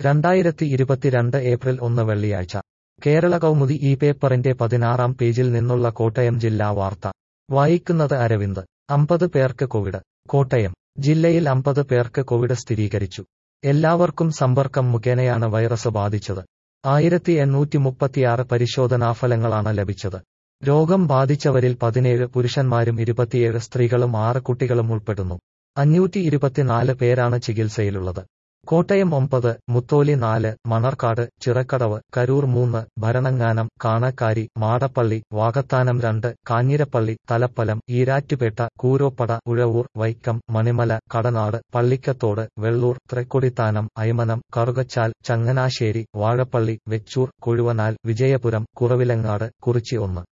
രണ്ടായിരത്തി ഇരുപത്തിരണ്ട് ഏപ്രിൽ ഒന്ന് വെള്ളിയാഴ്ച കേരള കൗമുദി ഈ പേപ്പറിന്റെ പതിനാറാം പേജിൽ നിന്നുള്ള കോട്ടയം ജില്ലാ വാർത്ത വായിക്കുന്നത് അരവിന്ദ് അമ്പത് പേർക്ക് കോവിഡ് കോട്ടയം ജില്ലയിൽ അമ്പത് പേർക്ക് കോവിഡ് സ്ഥിരീകരിച്ചു എല്ലാവർക്കും സമ്പർക്കം മുഖേനയാണ് വൈറസ് ബാധിച്ചത് ആയിരത്തി എണ്ണൂറ്റി മുപ്പത്തിയാറ് പരിശോധനാഫലങ്ങളാണ് ലഭിച്ചത് രോഗം ബാധിച്ചവരിൽ പതിനേഴ് പുരുഷന്മാരും ഇരുപത്തിയേഴ് സ്ത്രീകളും ആറ് കുട്ടികളും ഉൾപ്പെടുന്നു അഞ്ഞൂറ്റി ഇരുപത്തിനാല് പേരാണ് ചികിത്സയിലുള്ളത് കോട്ടയം ഒമ്പത് മുത്തോലി നാല് മണർക്കാട് ചിറക്കടവ് കരൂർ മൂന്ന് ഭരണങ്ങാനം കാണക്കാരി മാടപ്പള്ളി വാകത്താനം രണ്ട് കാഞ്ഞിരപ്പള്ളി തലപ്പലം ഈരാറ്റുപേട്ട കൂരോപ്പട ഉഴവൂർ വൈക്കം മണിമല കടനാട് പള്ളിക്കത്തോട് വെള്ളൂർ തൃക്കൊടിത്താനം അയമനം കറുകച്ചാൽ ചങ്ങനാശ്ശേരി വാഴപ്പള്ളി വെച്ചൂർ കൊഴുവനാൽ വിജയപുരം കുറവിലങ്ങാട് കുറിച്ചി ഒന്ന്